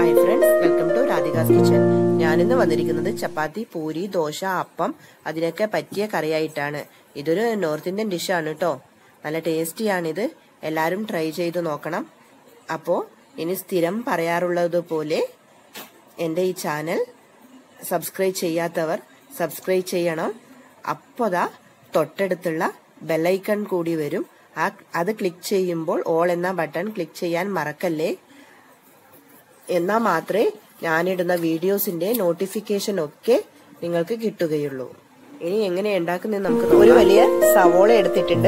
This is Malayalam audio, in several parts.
Hi friends welcome to Radhika's kitchen ഞാനിന്ന് വന്നിരിക്കുന്നത് ചപ്പാത്തി പൂരി ദോശ അപ്പം അതിനൊക്കെ പറ്റിയ കറിയായിട്ടാണ് ഇതൊരു നോർത്ത് ഇന്ത്യൻ ഡിഷാണ് കേട്ടോ നല്ല ടേസ്റ്റിയാണിത് എല്ലാവരും ട്രൈ ചെയ്ത് നോക്കണം അപ്പോൾ ഇനി സ്ഥിരം പറയാറുള്ളത് പോലെ എൻ്റെ ഈ ചാനൽ സബ്സ്ക്രൈബ് ചെയ്യാത്തവർ സബ്സ്ക്രൈബ് ചെയ്യണം അപ്പോതാ തൊട്ടടുത്തുള്ള ബെല്ലൈക്കൺ കൂടി വരും ആ അത് ക്ലിക്ക് ചെയ്യുമ്പോൾ ഓൾ എന്ന ബട്ടൺ ക്ലിക്ക് ചെയ്യാൻ മറക്കല്ലേ എന്നാൽ മാത്രമേ ഞാനിടുന്ന വീഡിയോസിന്റെ നോട്ടിഫിക്കേഷൻ ഒക്കെ നിങ്ങൾക്ക് കിട്ടുകയുള്ളൂ ഇനി എങ്ങനെ ഉണ്ടാക്കുന്നത് നമുക്ക് നോക്കാം. ഒരു വലിയ സവോള എടുത്തിട്ടുണ്ട്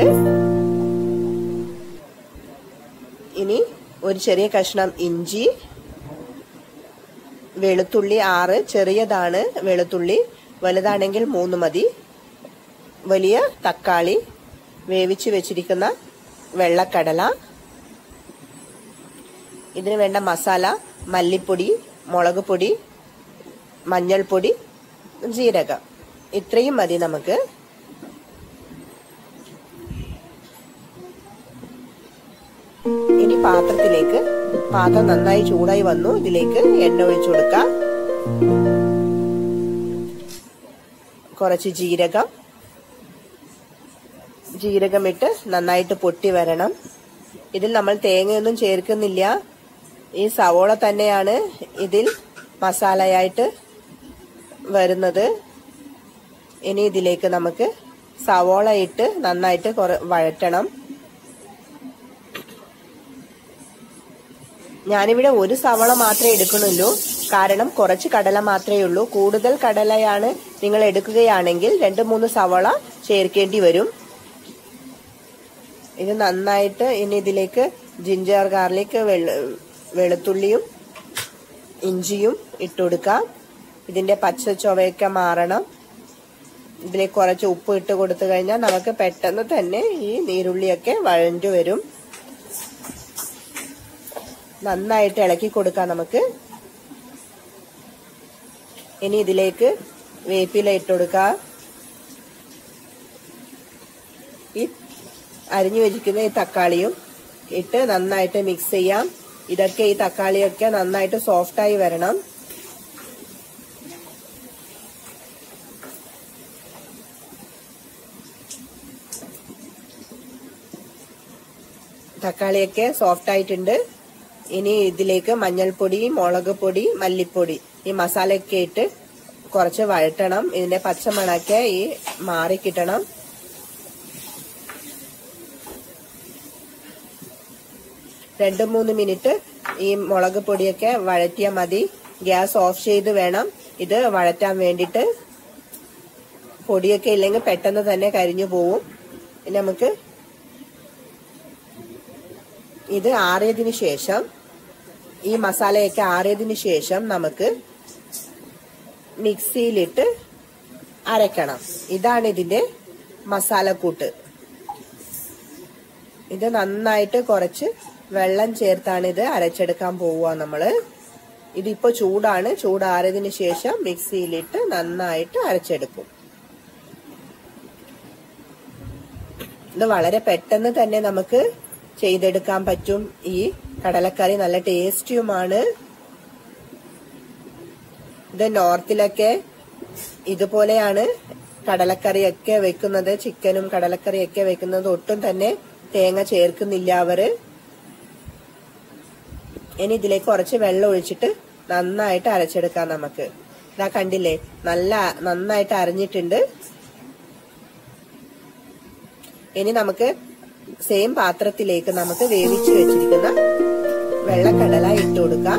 ഇനി ഒരു ചെറിയ കഷ്ണം ഇഞ്ചി വെളുത്തുള്ളി ആറ് ചെറിയതാണ് വെളുത്തുള്ളി വലുതാണെങ്കിൽ മൂന്ന് മതി വലിയ തക്കാളി വേവിച്ച് വെച്ചിരിക്കുന്ന വെള്ളക്കടല ഇതിന് വേണ്ട മസാല മല്ലിപ്പൊടി മുളക് പൊടി മഞ്ഞൾപ്പൊടി ജീരകം ഇത്രയും മതി നമുക്ക് ഇനി പാത്രത്തിലേക്ക് പാത്രം നന്നായി ചൂടായി വന്നു ഇതിലേക്ക് എണ്ണ ഒഴിച്ചു കൊടുക്കാം കുറച്ച് ജീരകം ജീരകമിട്ട് നന്നായിട്ട് പൊട്ടി വരണം ഇതിൽ നമ്മൾ തേങ്ങയൊന്നും ചേർക്കുന്നില്ല ഈ സവോള തന്നെയാണ് ഇതിൽ മസാലയായിട്ട് വരുന്നത് ഇനി ഇതിലേക്ക് നമുക്ക് സവോള ഇട്ട് നന്നായിട്ട് കുറ വഴറ്റണം ഞാനിവിടെ ഒരു സവള മാത്രമേ എടുക്കണുള്ളൂ കാരണം കുറച്ച് കടല മാത്രമേ ഉള്ളൂ കൂടുതൽ കടലയാണ് നിങ്ങൾ എടുക്കുകയാണെങ്കിൽ രണ്ട് മൂന്ന് സവള ചേർക്കേണ്ടി വരും ഇത് നന്നായിട്ട് ഇനി ഇതിലേക്ക് ജിഞ്ചർ ഗാർലിക് വെളുത്തുള്ളിയും ഇഞ്ചിയും ഇട്ടുകൊടുക്കാം ഇതിന്റെ പച്ച ചൊവയൊക്കെ മാറണം ഇതിലേക്ക് കുറച്ച് ഉപ്പ് ഇട്ട് കൊടുത്തു കഴിഞ്ഞാൽ നമുക്ക് പെട്ടെന്ന് തന്നെ ഈ നീരുള്ളിയൊക്കെ വഴഞ്ഞു വരും നന്നായിട്ട് ഇളക്കി കൊടുക്കാം നമുക്ക് ഇനി ഇതിലേക്ക് വേപ്പില ഇട്ടുകൊടുക്കാം ഈ അരിഞ്ഞു വെച്ചിരിക്കുന്ന ഈ തക്കാളിയും ഇട്ട് നന്നായിട്ട് മിക്സ് ചെയ്യാം ഇതൊക്കെ ഈ തക്കാളിയൊക്കെ നന്നായിട്ട് സോഫ്റ്റായി വരണം തക്കാളിയൊക്കെ സോഫ്റ്റ് ആയിട്ടുണ്ട് ഇനി ഇതിലേക്ക് മഞ്ഞൾപ്പൊടി മുളക് പൊടി മല്ലിപ്പൊടി ഈ മസാലയൊക്കെ ഇട്ട് കുറച്ച് വഴറ്റണം ഇതിന്റെ പച്ചമണക്കെ ഈ മാറി കിട്ടണം രണ്ട് മൂന്ന് മിനിറ്റ് ഈ മുളക് പൊടിയൊക്കെ വഴറ്റിയാൽ മതി ഗ്യാസ് ഓഫ് ചെയ്ത് വേണം ഇത് വഴറ്റാൻ വേണ്ടിയിട്ട് പൊടിയൊക്കെ ഇല്ലെങ്കിൽ പെട്ടെന്ന് തന്നെ കരിഞ്ഞു പോവും ഇനി നമുക്ക് ഇത് ആറിയതിനു ശേഷം ഈ മസാലയൊക്കെ ആറിയതിനു ശേഷം നമുക്ക് മിക്സിയിലിട്ട് അരക്കണം ഇതാണ് ഇതിന്റെ മസാലക്കൂട്ട് ഇത് നന്നായിട്ട് കുറച്ച് വെള്ളം ചേർത്താണ് ഇത് അരച്ചെടുക്കാൻ പോവുക നമ്മള് ഇതിപ്പോ ചൂടാണ് ചൂടാറിയതിനു ശേഷം മിക്സിയിലിട്ട് നന്നായിട്ട് അരച്ചെടുക്കും ഇത് വളരെ പെട്ടെന്ന് തന്നെ നമുക്ക് ചെയ്തെടുക്കാൻ പറ്റും ഈ കടലക്കറി നല്ല ടേസ്റ്റിയുമാണ് ഇത് നോർത്തിലൊക്കെ ഇതുപോലെയാണ് കടലക്കറിയൊക്കെ വെക്കുന്നത് ചിക്കനും കടലക്കറിയൊക്കെ വെക്കുന്നത് ഒട്ടും തന്നെ തേങ്ങ ചേർക്കുന്നില്ല അവര് ഇനി ഇതിലേക്ക് കുറച്ച് വെള്ളം ഒഴിച്ചിട്ട് നന്നായിട്ട് അരച്ചെടുക്കാം നമുക്ക് ഇതാ കണ്ടില്ലേ നല്ല നന്നായിട്ട് അരഞ്ഞിട്ടുണ്ട് ഇനി നമുക്ക് സെയിം പാത്രത്തിലേക്ക് നമുക്ക് വേവിച്ചു വെച്ചിരിക്കുന്ന വെള്ളക്കടല ഇട്ട് കൊടുക്കാം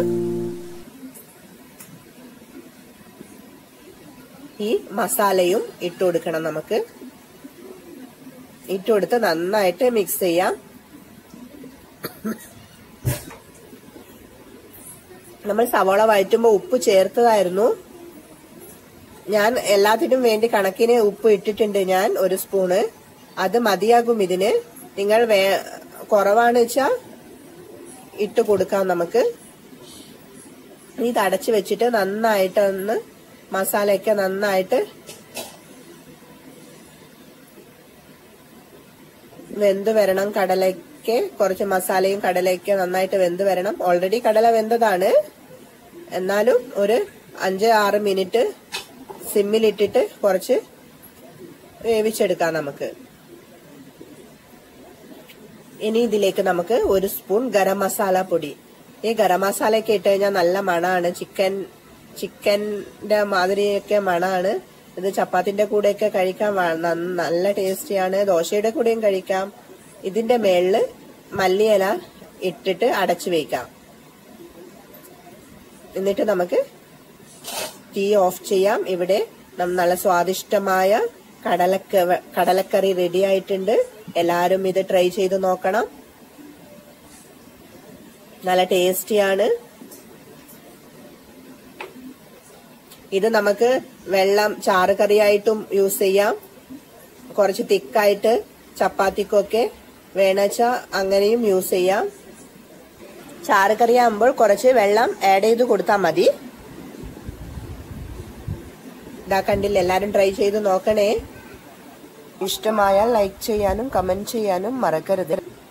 ഈ മസാലയും ഇട്ട് കൊടുക്കണം നമുക്ക് ഇട്ടുകൊടുത്ത് നന്നായിട്ട് മിക്സ് ചെയ്യാം നമ്മൾ സവോള വഴറ്റുമ്പോൾ ഉപ്പ് ചേർത്തതായിരുന്നു ഞാൻ എല്ലാത്തിനും വേണ്ടി കണക്കിന് ഉപ്പ് ഇട്ടിട്ടുണ്ട് ഞാൻ ഒരു സ്പൂണ് അത് മതിയാകും ഇതിന് നിങ്ങൾ വേ കുറവാണ് വെച്ചാ ഇട്ട് കൊടുക്കാം നമുക്ക് ഇത് അടച്ചു വെച്ചിട്ട് നന്നായിട്ട് ഒന്ന് മസാലയൊക്കെ നന്നായിട്ട് വെന്ത് വരണം കടലയ്ക്ക് കുറച്ച് മസാലയും കടലയൊക്കെ നന്നായിട്ട് വെന്ത് വരണം ഓൾറെഡി കടല വെന്തതാണ് എന്നാലും ഒരു അഞ്ച് ആറ് മിനിറ്റ് സിമ്മിലിട്ടിട്ട് കുറച്ച് വേവിച്ചെടുക്കാം നമുക്ക് ഇനി ഇതിലേക്ക് നമുക്ക് ഒരു സ്പൂൺ ഗരം മസാല പൊടി ഈ ഗരം മസാലയൊക്കെ ഇട്ട് കഴിഞ്ഞാൽ നല്ല മണമാണ് ചിക്കൻ ചിക്കന്റെ മാതിരിയൊക്കെ മണമാണ് ഇത് ചപ്പാത്തിന്റെ കൂടെയൊക്കെ കഴിക്കാൻ വ- നന്ന- നല്ല ടേസ്റ്റിയാണ് ദോശയുടെ കൂടെയും കഴിക്കാം ഇതിന്റെ മേളില് മല്ലിയില ഇട്ടിട്ട് അടച്ചു വയ്ക്കാം എന്നിട്ട് നമുക്ക് തീ ഓഫ് ചെയ്യാം ഇവിടെ നം- നല്ല സ്വാദിഷ്ടമായ കടലക്ക കടലക്കറി റെഡി ആയിട്ടുണ്ട് എല്ലാരും ഇത് ട്രൈ ചെയ്ത് നോക്കണം നല്ല ടേസ്റ്റിയാണ് ഇത് നമുക്ക് വെള്ളം ചാറ് കറിയായിട്ടും യൂസ് ചെയ്യാം കുറച്ച് തിക്കായിട്ട് ചപ്പാത്തിക്കൊക്കെ വേണച്ച അങ്ങനെയും യൂസ് ചെയ്യാം ചാറ് കറിയാകുമ്പോൾ കുറച്ച് വെള്ളം ആഡ് ചെയ്ത് കൊടുത്താൽ മതി ഇതാ കണ്ടില്ല എല്ലാരും ട്രൈ ചെയ്ത് നോക്കണേ ഇഷ്ടമായാൽ ലൈക്ക് ചെയ്യാനും കമന്റ് ചെയ്യാനും മറക്കരുത്